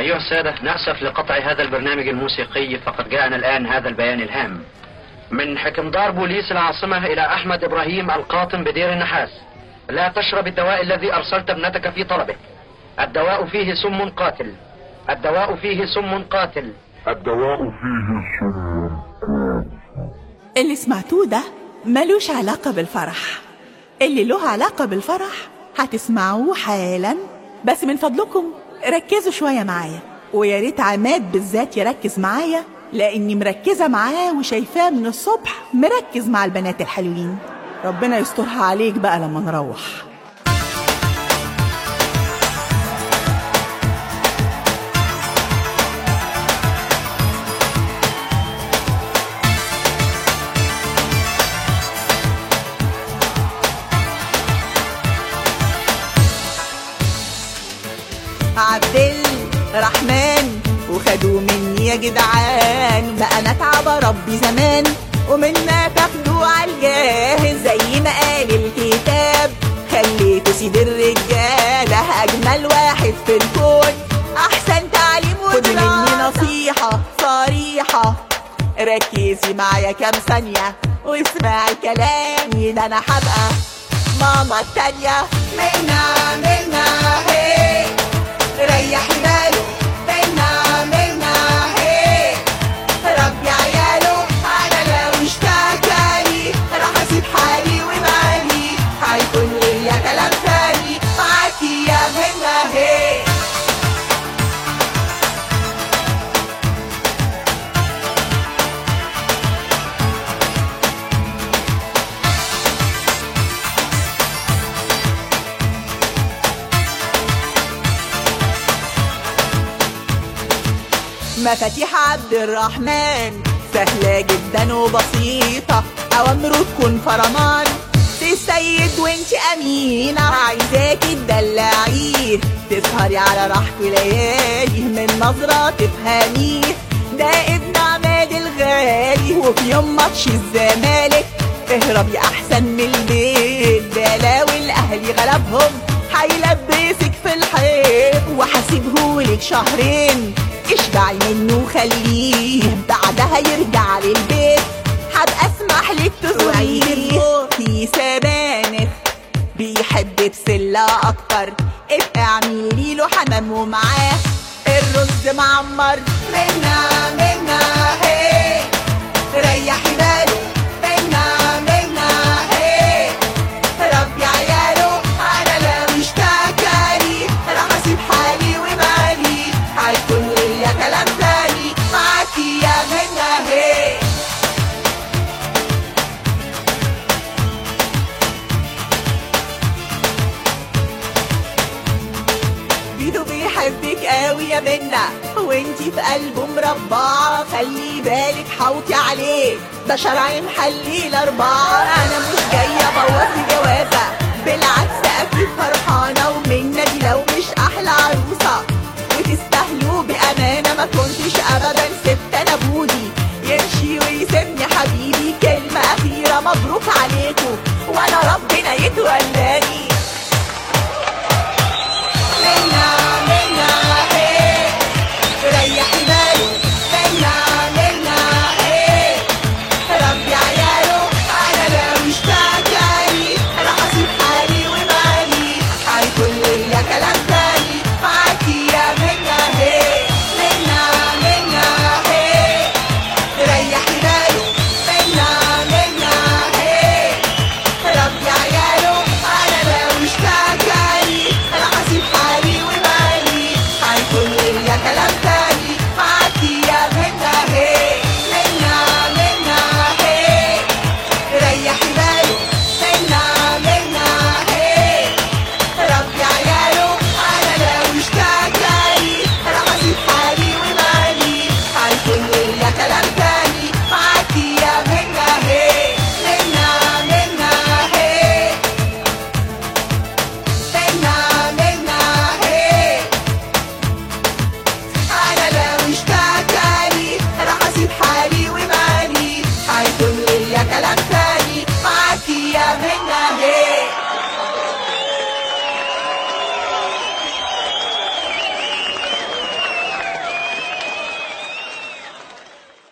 أيها السادة نأسف لقطع هذا البرنامج الموسيقي فقد جاءنا الآن هذا البيان الهام من حكمدار بوليس العاصمة إلى أحمد إبراهيم القاطن بدير النحاس لا تشرب الدواء الذي أرسلت ابنتك في طلبه الدواء فيه سم قاتل الدواء فيه سم قاتل الدواء فيه سم اللي سمعتوه ده ملوش علاقة بالفرح اللي له علاقة بالفرح هتسمعوه حالا بس من فضلكم ركزوا شوية معايا ويا ريت عماد بالذات يركز معايا لاني مركزة معاه وشايفاه من الصبح مركز مع البنات الحلوين ربنا يسترها عليك بقى لما نروح عبد الرحمن وخدوا مني يا جدعان بقى انا اتعب ربي زمان ومنا تاخدوا عالجاهز زي ما قال الكتاب خليته سيد الرجاله اجمل واحد في الكون احسن تعليم خدي مني نصيحه صريحه ركزي معايا كام ثانيه واسمعي كلامي ده انا هبقى ماما التانية منا منا هي ريحي باله منا منا هي ربي عياله انا لو اشتكالي راح اسيب حالي ومالي هيكون ليا كلام تاني معاكي يا منا هي مفاتيح عبد الرحمن سهلة جدا وبسيطة أوامره تكون فرمان السيد وانت أمينة عايزاكي تدلعيه تسهري على راحته ليالي من نظرة تفهميه ده ابن عماد الغالي وفي يوم ماتش الزمالك اهربي أحسن من البيت ده لو الأهلي غلبهم هيلبسك في الحيط وهسيبهولك شهرين اشبعي منه وخليه بعدها يرجع للبيت هبقى اسمح لك تزوريه في سبانخ بيحب بسلة اكتر ابقى اعملي له حمام ومعاه الرز معمر منا منا هي ريحي باله منا منا هي ربي عياله انا لو اشتكالي راح اسيب حالي ومالي هيكون ليا كلام تاني معاكي يا منا هي بيدو بيحبك قوي يا منا وانتي في قلبه مربعة خلي بالك حوطي عليه ده شرعي محلي الأربعة أنا مش جاية أبوظ جوازة بالعكس أكيد فرحانة ومنا دي لو مش أحلى عروسة وتستاهلوا بأمانة ما كنتش أبدا سبت أنا بودي يمشي ويسيبني حبيبي كلمة أخيرة مبروك عليكم وأنا ربنا يتولاني